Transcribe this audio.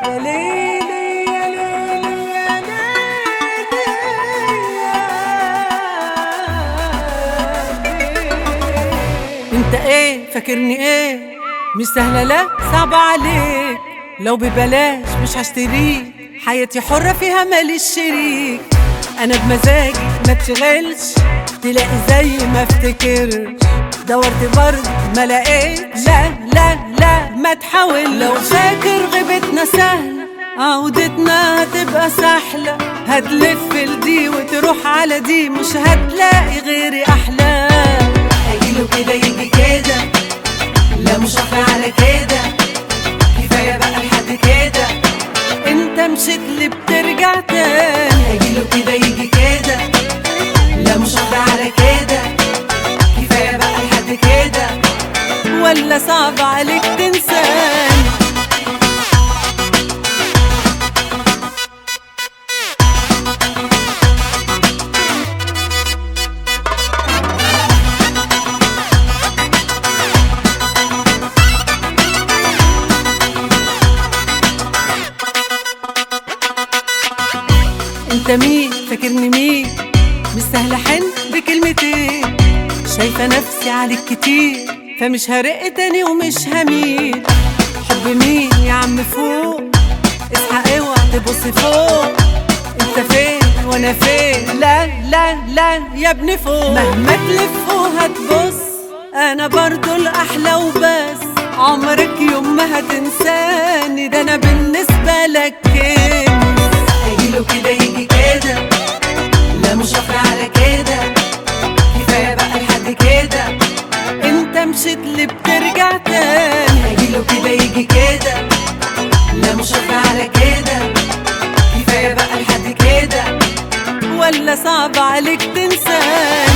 يا ليلي يا ليلي يا ليلي انت ايه فاكرني ايه مش سهلة لا صعبة عليك لو ببلاش مش هشتريك حياتي حرة فيها ماليش شريك انا بمزاجي ما تشغلش تلاقي زي ما افتكرش دورت برضه ما لقيت لا لا لا ما تحاول لو فاكر غيبتنا سهلة عودتنا هتبقى سهلة هتلف لدي وتروح على دي مش هتلاقي غيري أحلى هيجيله كده يجي كده لا مش واقفة على كده كفاية بقى لحد كده انت مشيت لي بترجع تاني هيجيله كده يجي كده لا مش واقفة على كده كفاية بقى لحد كده ولا صعب عليك تنساني انت مين فاكرني مين مش سهل حن بكلمتين شايفة نفسي عليك كتير فمش هرق تاني ومش هميل حب مين يا عم فوق اصحى اوعى تبص فوق انت فين وانا فين لا لا لا يا ابني فوق مهما تلف وهتبص انا برضو الاحلى وبس عمرك يوم ما هتنساني ده انا بالنسبة لك كنز هيجيله كده يجي كده لا مش واقفة على كده كفاية بقى لحد كده انت مشيت لي بترجع تاني هيجيله كده يجي كده لا مش واقفة على كده كفاية بقى لحد كده ولا صعب عليك تنساني